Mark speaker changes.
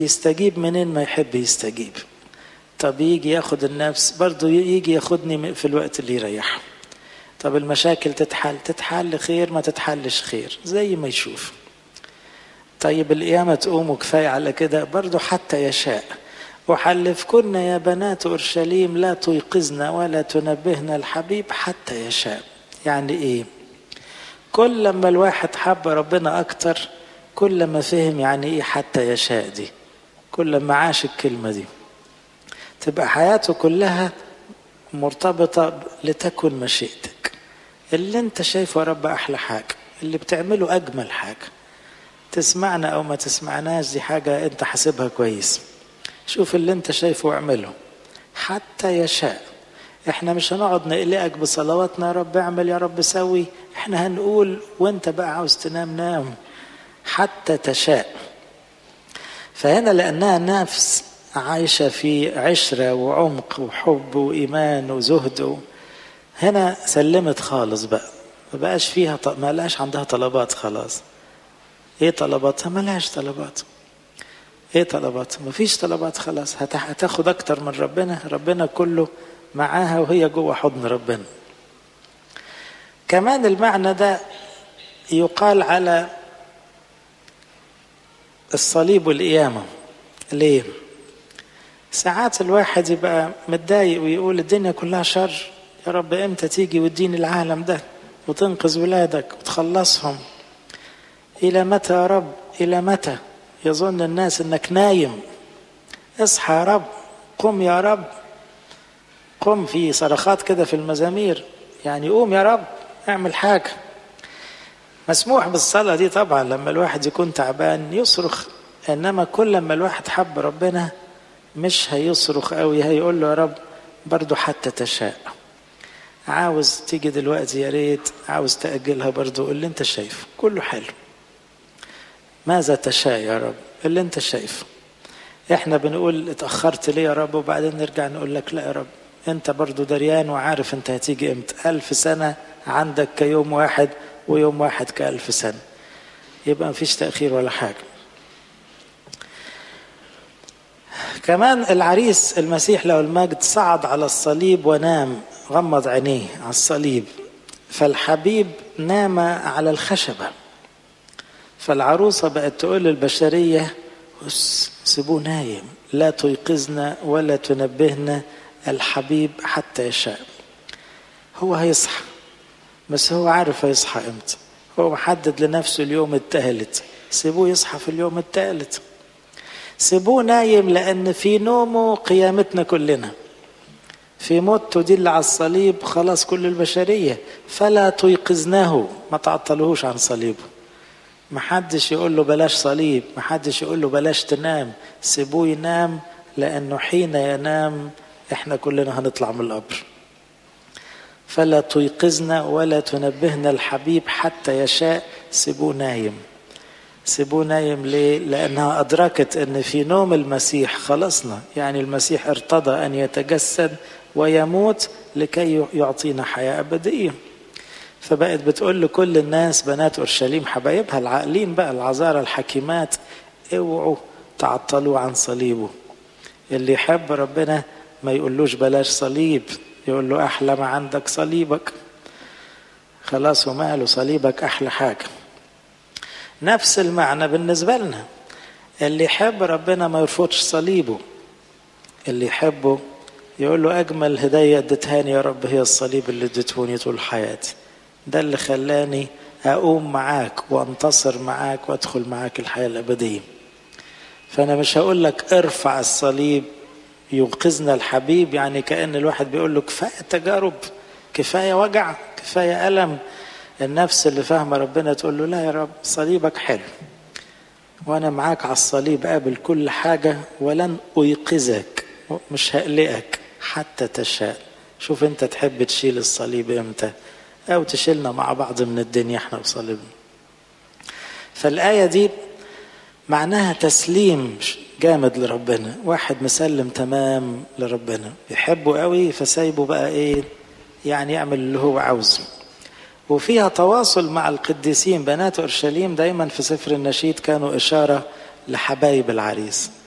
Speaker 1: يستجيب منين ما يحب يستجيب طب يجي ياخد النفس برضه يجي ياخدني في الوقت اللي يريحه طب المشاكل تتحل تتحل خير ما تتحلش خير زي ما يشوف طيب القيامة تقوم وكفاية على كده برضه حتى يشاء وحلفكن يا بنات أورشليم لا تيقظن ولا تنبهن الحبيب حتى يشاء يعني إيه كل لما الواحد حب ربنا أكتر كل ما فهم يعني إيه حتى يشاء دي كل ما عاش الكلمة دي تبقى حياته كلها مرتبطة لتكن مشيئتك اللي انت شايفه يا رب أحلى حاجة اللي بتعمله أجمل حاجة تسمعنا أو ما تسمعناش دي حاجة انت حاسبها كويس شوف اللي انت شايفه واعمله حتى يشاء احنا مش هنقعد نقلقك بصلواتنا يا رب اعمل يا رب سوي احنا هنقول وانت بقى عاوز تنام نام حتى تشاء فهنا لانها نفس عايشه في عشره وعمق وحب وايمان وزهد هنا سلمت خالص بقى ما بقاش فيها ط... ما لقاش عندها طلبات خلاص ايه طلباتها ما لهاش طلبات ايه طلباتها ما فيش طلبات خلاص هت... هتاخد اكتر من ربنا ربنا كله معاها وهي جوه حضن ربنا كمان المعنى ده يقال على الصليب والقيامة ليه؟ ساعات الواحد يبقى متضايق ويقول الدنيا كلها شر يا رب امتى تيجي وتدين العالم ده وتنقذ ولادك وتخلصهم إلى متى يا رب إلى متى يظن الناس انك نايم اصحى يا رب قم يا رب قم في صرخات كده في المزامير يعني قوم يا رب اعمل حاجة مسموح بالصلاة دي طبعا لما الواحد يكون تعبان يصرخ انما كل لما الواحد حب ربنا مش هيصرخ قوي هيقول له يا رب برضو حتى تشاء عاوز تيجي دلوقتي يا ريت عاوز تأجلها برضو اللي انت شايفه كله حلو ماذا تشاء يا رب اللي انت شايفه احنا بنقول اتأخرت ليه يا رب وبعدين نرجع نقول لك لا يا رب انت برضو دريان وعارف انت هتيجي امتى ألف سنة عندك كيوم واحد ويوم واحد كألف سنة يبقى مفيش تأخير ولا حاجة كمان العريس المسيح له المجد صعد على الصليب ونام غمض عينيه على الصليب فالحبيب نام على الخشبة فالعروسة بقت تقول للبشرية سيبوه نايم لا تيقظنا ولا تنبهنا الحبيب حتى يشاء هو هيصحى بس هو عارف هيصحى امتى هو محدد لنفسه اليوم الثالث سيبوه يصحى في اليوم الثالث سيبوه نايم لان في نومه قيامتنا كلنا في موته دي اللي على الصليب خلاص كل البشرية فلا تيقظناه ما تعطلوهوش عن صليبه محدش يقول له بلاش صليب محدش يقول له بلاش تنام سيبوه ينام لأنه حين ينام احنا كلنا هنطلع من القبر فلا تيقظنا ولا تنبهنا الحبيب حتى يشاء سيبوه نايم سيبوه نايم ليه؟ لأنها أدركت أن في نوم المسيح خلصنا يعني المسيح ارتضى أن يتجسد ويموت لكي يعطينا حياة أبدية فبقت بتقول لكل الناس بنات أورشليم حبايبها العاقلين بقى العذارى الحكيمات اوعوا تعطلوا عن صليبه اللي يحب ربنا ما يقولوش بلاش صليب يقول له أحلى ما عندك صليبك خلاص وماله صليبك أحلى حاجة نفس المعنى بالنسبة لنا اللي يحب ربنا ما يرفضش صليبه اللي يحبه يقول له أجمل هدية اديتهاني يا رب هي الصليب اللي اديتهوني طول حياتي ده اللي خلاني أقوم معاك وأنتصر معاك وأدخل معاك الحياة الأبدية فأنا مش هقول لك ارفع الصليب ينقذنا الحبيب يعني كأن الواحد بيقول له كفاية تجارب كفاية وجع كفاية ألم النفس اللي فاهمة ربنا تقول له لا يا رب صليبك حلو وأنا معاك على الصليب قابل كل حاجة ولن أيقظك مش هقلقك حتى تشاء شوف أنت تحب تشيل الصليب إمتى أو تشيلنا مع بعض من الدنيا احنا وصليبنا فالآية دي معناها تسليم جامد لربنا واحد مسلم تمام لربنا يحبه قوي فسايبه بقى ايه يعني يعمل اللي هو عاوزه وفيها تواصل مع القديسين بنات اورشليم دايما في سفر النشيد كانوا اشاره لحبايب العريس